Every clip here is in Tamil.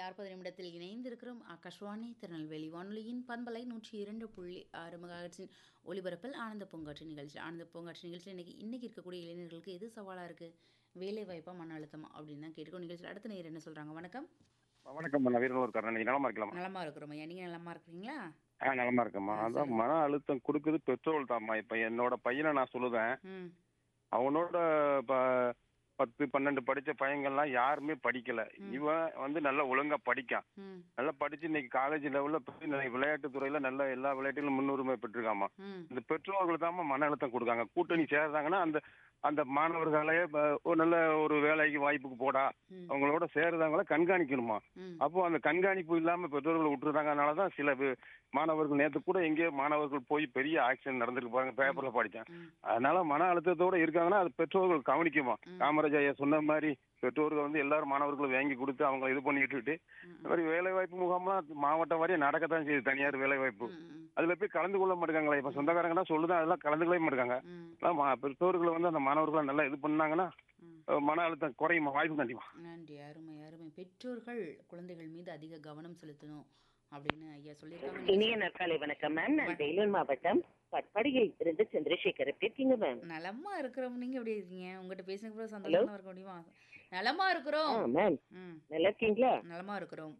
நாற்பது நிமிடத்தில் இணைந்திருக்கிறோம் ஆகாஷ்வாணி திருநெல்வேலி வானொலியின் பண்பலை நூற்றி இரண்டு புள்ளி ஆறு மெகாஹெட்ஸின் ஒலிபரப்பில் ஆனந்த பூங்காற்று நிகழ்ச்சி ஆனந்த பூங்காற்று நிகழ்ச்சியில் இன்னைக்கு இன்னைக்கு இருக்கக்கூடிய இளைஞர்களுக்கு எது சவாலாக இருக்குது வேலை வாய்ப்பா மன அழுத்தமா அப்படின்னு தான் கேட்டுக்கோ நிகழ்ச்சியில் அடுத்த நேரம் என்ன சொல்கிறாங்க வணக்கம் வணக்கம் நான் வீரனூர் கரண் நீங்க நலமா இருக்கலாமா நலமா இருக்கிறோம் ஐயா நீங்கள் நலமா இருக்கிறீங்களா ஆ நலமா இருக்கேம்மா அதான் மன அழுத்தம் கொடுக்குது பெட்ரோல் தான்மா இப்ப என்னோட பையனை நான் சொல்லுவேன் ம் அவனோட ப- பத்து பன்னெண்டு படிச்ச பையங்கள்லாம் யாருமே படிக்கல இவன் வந்து நல்லா ஒழுங்கா படிக்கான் ம் நல்லா படிச்சு இன்னைக்கு காலேஜ் லெவல்ல போய் இன்னைக்கு விளையாட்டு துறையில நல்ல எல்லா விளையாட்டிலும் முன்னுரிமை பெற்றிருக்காமா ம் இந்த பெற்றோர்கள் தான் மன அழுத்தம் கொடுக்காங்க கூட்டணி சேர்றாங்கன்னா அந்த அந்த மாணவர்களே ப- ஒரு நல்ல ஒரு வேலைக்கு வாய்ப்புக்கு போடா ம். அவங்களோட சேர்றவங்கள கண்காணிக்கணுமா ம் அப்போ அந்த கண்காணிப்பு இல்லாம பெற்றோர்கள் விட்டுருந்தாங்க அதனாலதான் சில வே- மாணவர்கள் நேத்து கூட எங்கேயோ மாணவர்கள் போய் பெரிய ஆக்சிடென்ட் நடந்திருக்கு பாருங்க பேப்பர்ல படிச்சேன் ம் அதனால மன அழுத்தத்தோட இருக்காங்கன்னா அது பெற்றோர்கள் கவனிக்குமா காமராஜ் ஐயா சொன்ன மாதிரி பெற்றோர்கள் வந்து எல்லாரும் மாணவர்களும் வாங்கி கொடுத்து அவங்க இது பண்ணிட்டு இந்த மாதிரி வேலை வாய்ப்பு முகாம்லாம் மாவட்டம் வரையும் நடக்கத்தான் செய்யுது தனியார் வேலை வாய்ப்பு ம் ம் அதுல போய் கலந்து கொள்ள மாட்டாங்களா இப்ப சொந்தக்காரங்க தான் சொல்லுதான் அதெல்லாம் கலந்துக்கவே மாட்டாங்க ம் அதான் மா- பெற்றோர்கள் வந்து அந்த மாணவர்களை நல்லா இது பண்ணாங்கன்னா ம் அஹ் மன அழுத்தம் குறையுமா வாய்ப்பு கண்டிப்பா நன்றி அருமை அருமை பெற்றோர்கள் குழந்தைகள் மீது அதிக கவனம் செலுத்தணும் அப்படின்னு ஐயா சொல்லியிருக்காங்க இனிய நாட்காலை வணக்கம் மேம் நான் வேலூர் மாவட்டம் பட்பாடியில் இருந்து சந்திரசேகர் எப்படி இருக்கீங்க மேம் நலமா இருக்கிறோம் நீங்க எப்படி இருக்கீங்க உங்ககிட்ட பேசுனதுக்கு அப்புறம் சந்தோஷமா இருக்க முடியுமா நலமா இருக்கிறோம் ஆ மேம் ம் நல்லா இருக்கீங்களா நலமா இருக்கிறோம்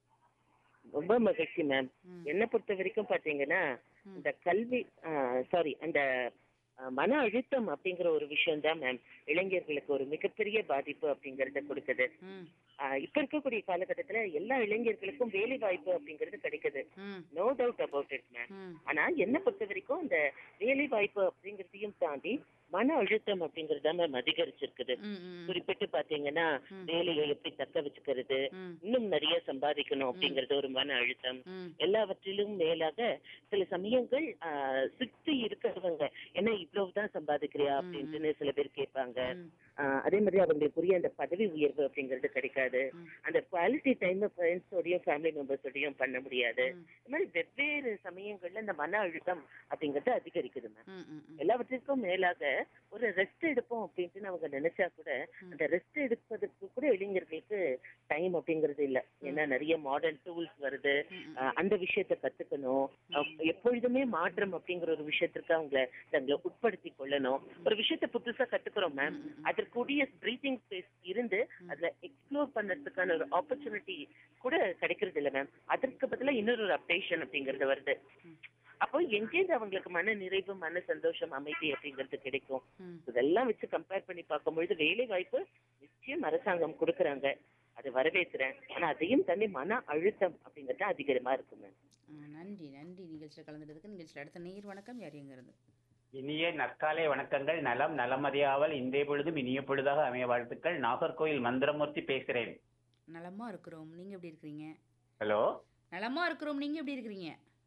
ரொம்ப மகிழ்ச்சி மேம் ம். என்ன பொறுத்த வரைக்கும் பாத்தீங்கன்னா ம். இந்த கல்வி சாரி அந்த ஆ, மன அழுத்தம் அப்படிங்கிற ஒரு விஷயம் தான் மேம் இளைஞர்களுக்கு ஒரு மிகப்பெரிய பாதிப்பு அப்படிங்கறத கொடுக்குது ம் ஆ, இப்ப இருக்கக்கூடிய காலகட்டத்துல எல்லா இளைஞர்களுக்கும் வேலை வாய்ப்பு அப்படிங்கிறது கிடைக்குது ம் no doubt about it ma'am ம் ஆனா என்ன பொறுத்த வரைக்கும் இந்த வேலை வாய்ப்பு அப்படிங்கறதையும் தாண்டி மன அழுத்தம் அப்படிங்கறது தான் மேம் அதிகரிச்சிருக்குது ம் ம் குறிப்பிட்டு பாத்தீங்கன்னா வேலையை எப்படி தக்க வச்சுக்கிறது ம் இன்னும் நிறைய சம்பாதிக்கணும் அப்படிங்கறது ஒரு மன அழுத்தம் ம் எல்லாவற்றிலும் மேலாக சில சமயங்கள் ஆஹ், சுத்தி இருக்கிறவங்க என்ன இவ்வளவுதான் சம்பாதிக்கிறியா அப்படின்ட்டு சில பேர் கேட்பாங்க ம். ஆஹ், அதே மாதிரி அவங்களுக்குரிய அந்த பதவி உயர்வு அப்படிங்கிறது கிடைக்காது ம். அந்த குவாலிட்டி டைம் ஃப்ரெண்ட்ஸோடையும் ஃபேமிலி மெம்பர்ஸோடையும் பண்ண முடியாது ம். இந்த மாதிரி வெவ்வேறு சமயங்கள்ல இந்த மன அழுத்தம் அப்படிங்கறது அதிகரிக்குது மேம் ம் ம் ம் எல்லாவற்றிற்கும் மேலாக ஒரு ரெஸ்ட் எடுப்போம் அப்படின்ட்டு அவங்க நினைச்சா கூட அந்த ரெஸ்ட் எடுப்பதற்கு கூட இளைஞர்களுக்கு டைம் அப்படிங்கிறது இல்ல ஏன்னா நிறைய மாடர்ன் டூல்ஸ் வருது அஹ் அந்த விஷயத்த கத்துக்கணும் அஹ் எப்பொழுதுமே மாற்றம் அப்படிங்கிற ஒரு விஷயத்திற்கு அவங்க தங்களை உட்படுத்தி கொள்ளணும் ஒரு விஷயத்த புதுசா கத்துக்கிறோம் மேம் அதற்குரிய பிரீத்திங் ஸ்பேஸ் இருந்து அதுல எக்ஸ்ப்ளோர் பண்றதுக்கான ஒரு ஆப்பர்ச்சுனிட்டி கூட கிடைக்கிறது இல்ல மேம் அதற்கு பதிலா இன்னொரு ஒரு அப்டேஷன் அப்படிங்கிறது வருது அப்போ எங்கேருந்து அவங்களுக்கு மன நிறைவு மன சந்தோஷம் அமைதி அப்படிங்கிறது கிடைக்கும் ம். இதெல்லாம் வச்சு கம்பேர் பண்ணி பார்க்கும்பொழுது வேலை வாய்ப்பு நிச்சயம் அரசாங்கம் கொடுக்கறாங்க அது வரவேற்கிறேன் ஆனா அதையும் தாண்டி மன அழுத்தம் அப்படிங்கிறது அதிகமா இருக்குங்க ஆ, நன்றி நன்றி நிகழ்ச்சியில் கலந்துட்டதுக்கு நிகழ்ச்சியில் அடுத்த நேர் வணக்கம் யார் எங்க இருந்து இனிய நற்காலை வணக்கங்கள் நலம் நலமறியாமல் இன்றைய பொழுதும் இனிய பொழுதாக அமைய வாழ்த்துக்கள் நாகர்கோயில் மந்திரமூர்த்தி பேசுறேன் நலமா இருக்கிறோம் நீங்க எப்படி இருக்கிறீங்க ஹலோ நலமா இருக்கிறோம் நீங்க எப்படி இருக்கிறீங்க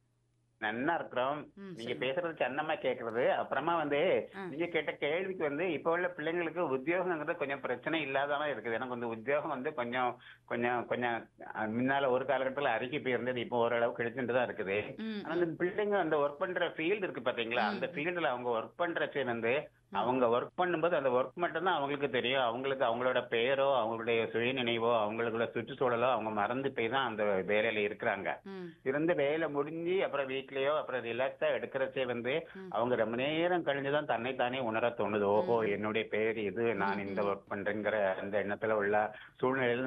நன்னா இருக்கிறோம் ம், நீங்க பேசுறது சன்னமா கேக்குறது அப்புறமா வந்து ஆ. நீங்க கேட்ட கேள்விக்கு வந்து இப்ப உள்ள பிள்ளைங்களுக்கு உத்தியோகங்கிறது கொஞ்சம் பிரச்சனை இல்லாதமா இருக்குது எனக்கு வந்து உத்தியோகம் வந்து கொஞ்சம் கொஞ்சம் கொஞ்சம் அஹ், முன்னால ஒரு காலகட்டத்துல அறிக்கை போயிருந்தது இப்போ ஓரளவு கிடைச்சுட்டு தான் இருக்குது ம் ஆனா அந்த பிள்ளைங்க அந்த ஒர்க் பண்ற ஃபீல்டு இருக்கு பாத்தீங்களா அந்த ஃபீல்டுல அவங்க ஒர்க் பண்றச்சு வந்து அவங்க ஒர்க் பண்ணும்போது அந்த ஒர்க் மட்டும் தான் அவங்களுக்கு தெரியும் அவங்களுக்கு அவங்களோட பெயரோ அவங்களுடைய சுயநினைவோ அவங்களோட சுற்றுச்சூழலோ அவங்க மறந்து போய் தான் அந்த வேலையில இருக்கிறாங்க ம் இருந்து வேலை முடிஞ்சு அப்புறம் வீட்லயோ அப்புறம் ரிலாக்ஸா எடுக்கிறச்சே வந்து அவங்க ரொம்ப நேரம் கழிஞ்சுதான் தன்னைத்தானே உணர தோணுது ஓஹோ என்னுடைய பேர் இது நான் இந்த ஒர்க் பண்றேங்கிற அந்த எண்ணத்துல உள்ள சூழ்நிலையில